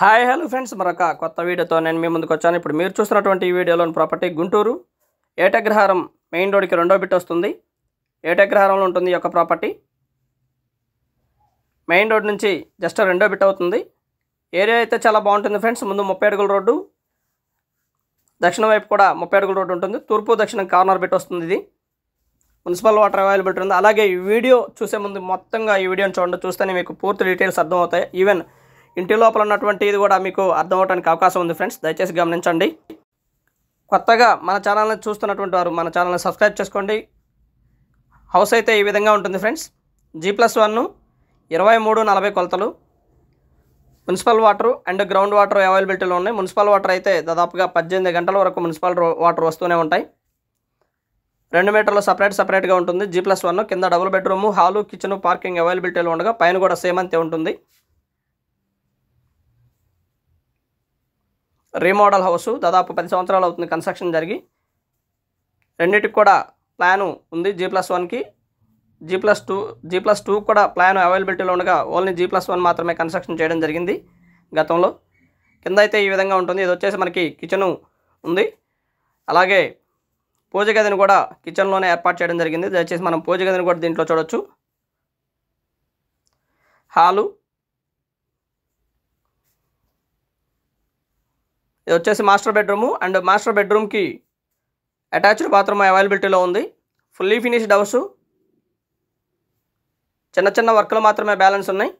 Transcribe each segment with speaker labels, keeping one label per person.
Speaker 1: hi hello friends మరొక కొత్త వీడియోతో నేను మీ ముందుకు వచ్చాను ఇప్పుడు మీరు చూస్తున్నటువంటి ఈ వీడియోలోని ప్రాపర్టీ గుంటూరు ఏటగ్రహారం మెయిన్ రోడ్కి రెండో బిట్ వస్తుంది ఏటగ్రహారంలో ఉంటుంది ఈ యొక్క ప్రాపర్టీ మెయిన్ రోడ్ నుంచి జస్ట్ రెండో బిట్ అవుతుంది ఏరియా అయితే చాలా బాగుంటుంది ఫ్రెండ్స్ ముందు ముప్పై అడుగుల రోడ్డు దక్షిణ వైపు కూడా ముప్పై అడుగుల రోడ్డు ఉంటుంది తూర్పు దక్షిణం కార్నర్ బిట్ వస్తుంది ఇది మున్సిపల్ వాటర్ అవైలబిలిటీ ఉంది అలాగే ఈ వీడియో చూసే ముందు మొత్తంగా ఈ వీడియోని చూడండి చూస్తేనే మీకు పూర్తి డీటెయిల్స్ అర్థమవుతాయి ఈవెన్ ఇంటి లోపల ఉన్నటువంటి ఇది కూడా మీకు అర్థం అవడానికి అవకాశం ఉంది ఫ్రెండ్స్ దయచేసి గమనించండి కొత్తగా మన ఛానల్ని చూస్తున్నటువంటి వారు మన ఛానల్ని సబ్స్క్రైబ్ చేసుకోండి హౌస్ అయితే ఈ విధంగా ఉంటుంది ఫ్రెండ్స్ జీ ప్లస్ వన్ ఇరవై మూడు నలభై కొలతలు municipal water and ground water అవైలబిలిటీలో ఉన్నాయి మున్సిపల్ వాటర్ అయితే దాదాపుగా పద్దెనిమిది గంటల వరకు మున్సిపల్ రో- వాటర్ వస్తూనే ఉంటాయి రెండు మీటర్లు సపరేట్ సపరేట్గా ఉంటుంది జీ ప్లస్ వన్ కింద double bedroom hall kitchen parking అవైలబిలిటీలో ఉండగా పైన కూడా సేమ్ అంతే ఉంటుంది రీమోడల్ హౌస్ దాదాపు పది సంవత్సరాలు అవుతుంది కన్స్ట్రక్షన్ జరిగి రెండింటికి కూడా ప్లాను ఉంది జీ ప్లస్ వన్కి G plus two G plus two కూడా ప్లాన్ అవైలబిలిటీలో ఉండగా ఓన్లీ జీ ప్లస్ వన్ మాత్రమే కన్స్ట్రక్షన్ చేయడం జరిగింది గతంలో కింద అయితే ఈ విధంగా ఉంటుంది ఇది వచ్చేసి మనకి కిచెను ఉంది అలాగే పూజ గదిని కూడా కిచెన్లోనే ఏర్పాటు చేయడం జరిగింది దయచేసి మనం పూజ గదిని కూడా దీంట్లో చూడొచ్చు హాలు ఇది వచ్చేసి మాస్టర్ బెడ్రూము అండ్ మాస్టర్ బెడ్రూమ్కి అటాచ్డ్ బాత్రూమ్ అవైలబిలిటీలో ఉంది ఫుల్లీ ఫినిష్డ్ హౌస్ చిన్న చిన్న వర్క్లు మాత్రమే బ్యాలెన్స్ ఉన్నాయి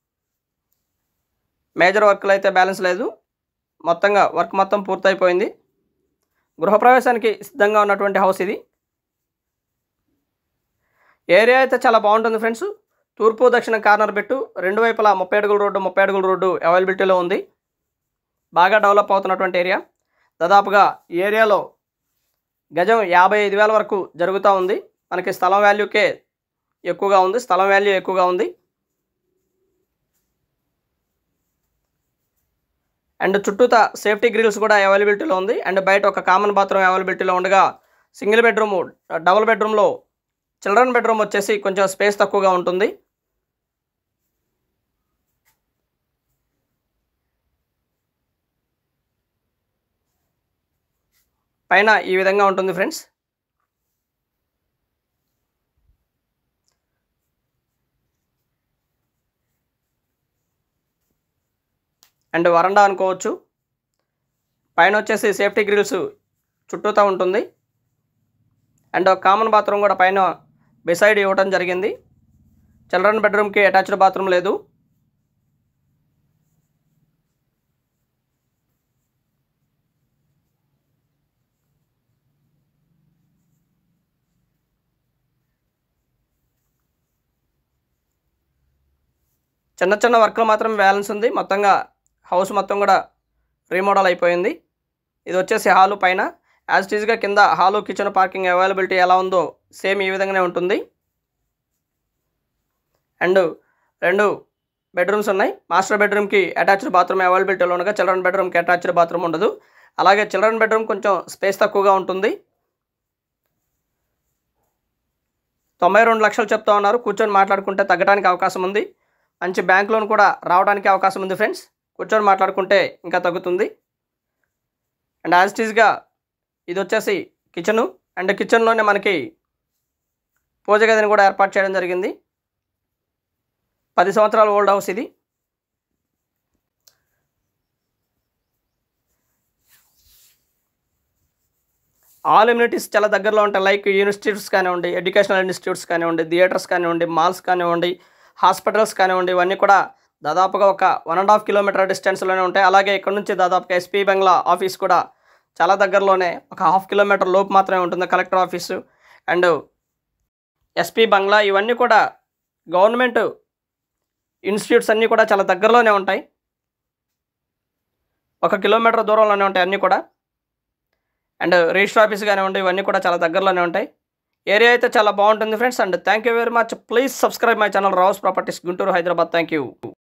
Speaker 1: మేజర్ వర్క్లు అయితే బ్యాలెన్స్ లేదు మొత్తంగా వర్క్ మొత్తం పూర్తయిపోయింది గృహప్రవేశానికి సిద్ధంగా ఉన్నటువంటి హౌస్ ఇది ఏరియా అయితే చాలా బాగుంటుంది ఫ్రెండ్స్ తూర్పు దక్షిణ కార్నర్ పెట్టు రెండు వైపులా ముప్పై అడుగుల రోడ్డు ముప్పై అడుగుల రోడ్డు అవైలబిలిటీలో ఉంది బాగా డెవలప్ అవుతున్నటువంటి ఏరియా దాదాపుగా ఈ ఏరియాలో గజం యాభై ఐదు వేల వరకు జరుగుతూ ఉంది మనకి స్థలం వాల్యూకే ఎక్కువగా ఉంది స్థలం వాల్యూ ఎక్కువగా ఉంది అండ్ చుట్టూత సేఫ్టీ గ్రిల్స్ కూడా అవైలబిలిటీలో ఉంది అండ్ బయట ఒక కామన్ బాత్రూమ్ అవైలబిలిటీలో ఉండగా సింగిల్ బెడ్రూమ్ డబుల్ బెడ్రూమ్లో చిల్డ్రన్ బెడ్రూమ్ వచ్చేసి కొంచెం స్పేస్ తక్కువగా ఉంటుంది పైన ఈ విధంగా ఉంటుంది ఫ్రెండ్స్ అండ్ వరండా అనుకోవచ్చు పైన వచ్చేసి సేఫ్టీ గ్రిల్స్ చుట్టూతా ఉంటుంది అండ్ ఒక కామన్ బాత్రూమ్ కూడా పైన బిసైడ్ ఇవ్వటం జరిగింది చిల్డ్రన్ బెడ్రూమ్కి అటాచ్డ్ బాత్రూమ్ లేదు చిన్న చిన్న వర్క్లు మాత్రం బ్యాలెన్స్ ఉంది మొత్తంగా హౌస్ మొత్తం కూడా రీమోడల్ అయిపోయింది ఇది వచ్చేసి హాలు పైన యాజ్ టీజ్గా కింద హాలు కిచెన్ పార్కింగ్ అవైలబిలిటీ ఎలా ఉందో సేమ్ ఈ విధంగానే ఉంటుంది అండ్ రెండు బెడ్రూమ్స్ ఉన్నాయి మాస్టర్ బెడ్రూమ్కి అటాచ్డ్ బాత్రూమ్ అవైలబిలిటీలో ఉండగా చిల్డ్రన్ బెడ్రూమ్కి అటాచ్డ్ బాత్రూమ్ ఉండదు అలాగే చిల్డ్రన్ బెడ్రూమ్ కొంచెం స్పేస్ తక్కువగా ఉంటుంది తొంభై రెండు లక్షలు చెప్తా ఉన్నారు కూర్చొని మాట్లాడుకుంటే తగ్గడానికి అవకాశం ఉంది మంచి బ్యాంక్ లోన్ కూడా రావడానికి అవకాశం ఉంది ఫ్రెండ్స్ కూర్చొని మాట్లాడుకుంటే ఇంకా తగ్గుతుంది అండ్ యాజ్ టీజ్గా ఇది వచ్చేసి కిచెను అండ్ కిచెన్లోనే మనకి పూజ గదిని కూడా ఏర్పాటు చేయడం జరిగింది పది సంవత్సరాల ఓల్డ్ హౌస్ ఇది ఆల్ ఇమ్యూనిటీస్ చాలా దగ్గరలో ఉంటాయి లైక్ యూనివర్సిటీస్ కానివ్వండి ఎడ్యుకేషనల్ ఇన్స్టిట్యూట్స్ కానివ్వండి థియేటర్స్ కానివ్వండి మాల్స్ కానివ్వండి హాస్పిటల్స్ కానివ్వండి ఇవన్నీ కూడా దాదాపుగా ఒక వన్ అండ్ హాఫ్ కిలోమీటర్ డిస్టెన్స్లోనే ఉంటాయి అలాగే ఇక్కడ నుంచి దాదాపుగా ఎస్పీ బంగ్లా ఆఫీస్ కూడా చాలా దగ్గరలోనే ఒక హాఫ్ కిలోమీటర్ లోపు మాత్రమే ఉంటుంది collector office and SP bungalow ఇవన్నీ కూడా గవర్నమెంట్ ఇన్స్టిట్యూట్స్ అన్నీ కూడా చాలా దగ్గరలోనే ఉంటాయి ఒక కిలోమీటర్ దూరంలోనే ఉంటాయి అన్నీ కూడా అండ్ రిజిస్టర్ ఆఫీస్ కానివ్వండి ఇవన్నీ కూడా చాలా దగ్గరలోనే ఉంటాయి ఏరియా అయితే చాలా బాగుంటుంది friends and thank you very much please subscribe my channel Rao's properties Guntur Hyderabad thank you